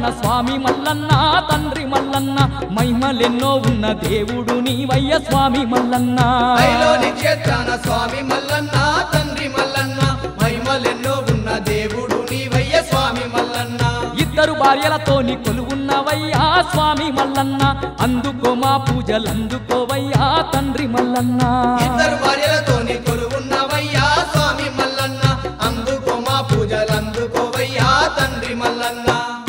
స్వామి మల్లన్న తండ్రి మల్లన్న మహిమలెన్నో ఉన్న దేవుడు నీవయ్య స్వామి మల్లన్న ఐలోని క్షేత్రాన స్వామి మల్లన్న తండ్రి మల్లన్న మహిమలెన్నో ఉన్న దేవుడు నీవయ్య స్వామి మల్లన్న ఇద్దరు భార్యలతోని కొలువున్నవయ్యా స్వామి మల్లన్న అందుకో మా పూజలు అందుకోవయ్యా తండ్రి మల్లన్న ఇద్దరు భార్యలతోని కొలువున్నవయ్యా స్వామి మల్లన్న అందుకో మా పూజలు అందుకోవయ్యా తండ్రి మల్లన్న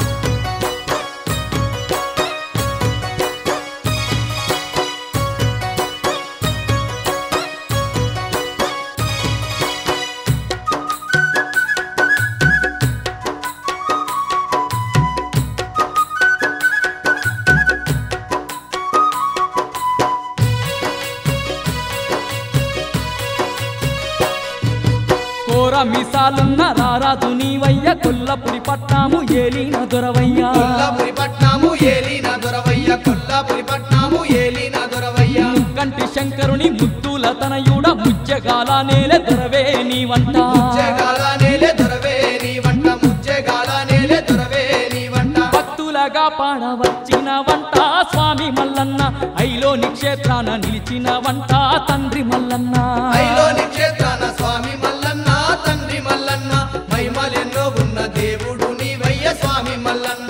కోర మిసాలున్న రారాజు నీవయ్య కొల్లపురి పట్టాము ఏలిన దొరవయ్యా కొల్లాపురి పట్నాము ఏలిన దొరవయ్య కొల్లాపురి పట్నాము ఏలిన దొరవయ్య కంటి శంకరుని ముద్దుల తనయుడ ముజ్జగాల నేల దొరవే నీవంట ముజ్జగాల నేలే దొరవే నీ వంట ముజ్జగాల నేలే దొరవే నీ వంట భక్తులగా పాడవచ్చిన వంట స్వామి మల్లన్న ఐలో నిక్షేత్రాన నిలిచిన వంట తండ్రి మల్లన్న ఐలోని క్షేత్రాన స్వామి మల్లన్న తండ్రి మల్లన్న మహిమలెన్నో ఉన్న దేవుడు నీవయ్య స్వామి మల్లన్న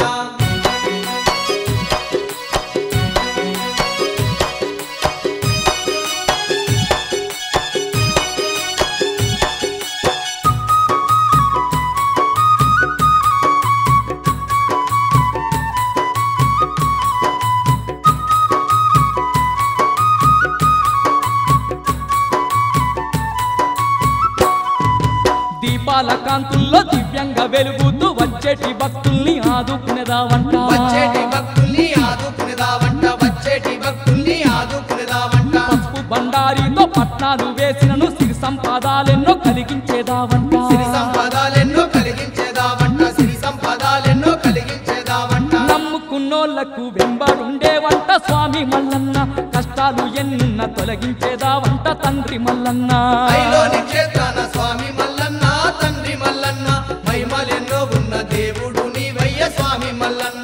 దీపాల కాంతుల్లో దివ్యంగా వెలుగుతూ వచ్చేటి భక్తుల్ని ఆదుకునేదా వంట వచ్చేటి భక్తుల్ని ఆదుకునేదా వంట వచ్చేటి భక్తుల్ని ఆదుకునేదా వంట పసుపు బండారితో పట్నాలు వేసినను సిరి సంపాదాలెన్నో కలిగించేదా వంట సిరి సంపదాలెన్నో కలిగించేదా వంట సిరి సంపదాలెన్నో కలిగించేదా వంట నమ్ముకున్నోళ్లకు వెంబడుండే వంట స్వామి మల్లన్న కష్టాలు ఎన్నున్న తొలగించేదా వంట తండ్రి మల్లన్న ఐలోని క్షేత్రాన స్వామి మల్లన్న తండ్రి మల్లన్న మహిమలెన్నో ఉన్న దేవుడు నీవయ్య స్వామి మల్లన్న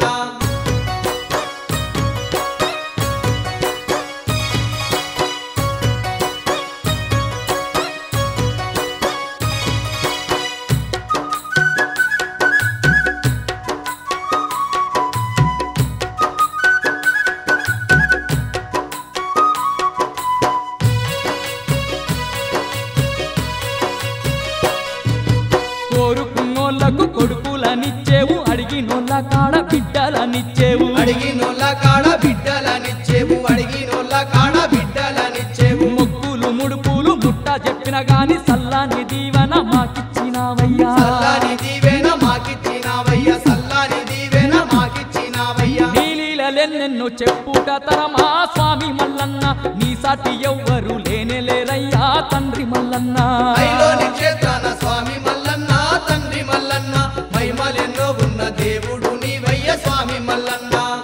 కోరుకున్నోళ్లకు కొడుకులనిచ్చేవు అడిగినోళ్ళ కాడ బిడ్డలనిచ్చేవు అడిగినోళ్ళ కాడ బిడ్డలనిచ్చేవు అడిగినోళ్ళ కాడ బిడ్డలనిచ్చేవు మొక్కులు ముడుపులు ముట్ట చెప్పిన గాని సల్లాని దీవెన మాకిచ్చినావయ్యా సల్లాని దీవెన మాకిచ్చినావయ్య సల్లాని దీవెన మాకిచ్చినావయ్య నీలీలెన్నెన్నో చెప్పుట తరమా స్వామి మల్లన్న నీ సాటి ఎవ్వరు లేనే లేరయ్యా తండ్రి మల్లన్న ఐలోని క్షేత్రాన స్వామి మల్లన్న తండ్రి మల్లన్న మహిమలెన్నో ఉన్న దేవుడు నీవయ్య స్వామి మల్లన్న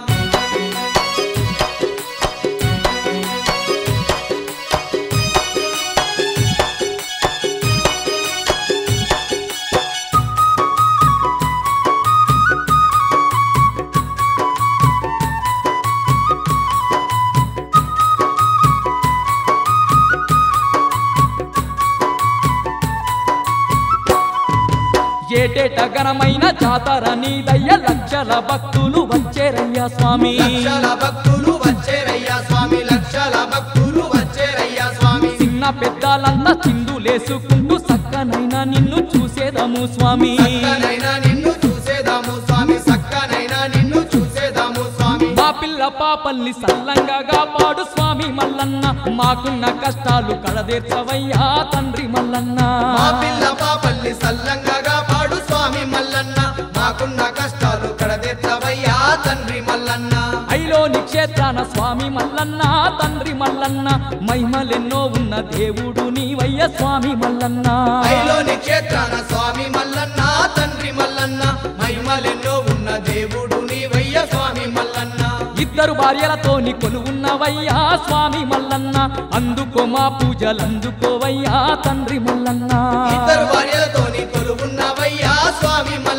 ఏటేట ఘనమైన జాతర నీదయ్య లక్షల భక్తులు వచ్చేరయ్యా స్వామి లక్షల భక్తులు వచ్చేరయ్యా స్వామి లక్షల భక్తులు వచ్చేరయ్యా స్వామి చిన్న పెద్దలంతా చిందులేసుకుంటూ సక్కనైనా నిన్ను చూసేదము స్వామి సక్కనైనా నిన్ను చూసేదాము స్వామి సక్కనైనా నిన్ను చూసేదాము స్వామి మా పిల్ల పాపల్ని సల్లంగా కాపాడు స్వామి మల్లన్న మాకున్న కష్టాలు కడదేర్చవయ్యా తండ్రి మల్లన్న మా పిల్ల పాపల్ని సల్లంగా పాడు స్వామి మల్లన్న మాకున్న కష్టాలు కడదెత్తవయ్యా తండ్రి మల్లన్న ఐలో నిక్షేత్రాన స్వామి మల్లన్న తండ్రి మల్లన్న మహిమలెన్నో ఉన్న దేవుడు నీవయ్య స్వామి మల్లన్న ఐలోని క్షేత్రాన స్వామి మల్లన్న తండ్రి మల్లన్న మహిమలెన్నో ఉన్న దేవుడు నీవయ్య స్వామి మల్లన్న ఇద్దరు భార్యలతోని కొలువున్నవయ్యా స్వామి మల్లన్న అందుకో మా పూజలు అందుకోవయ్యా తండ్రి మల్లన్న ఇద్దరు భార్యలతోని కొలువున్నవయ్యా స్వామి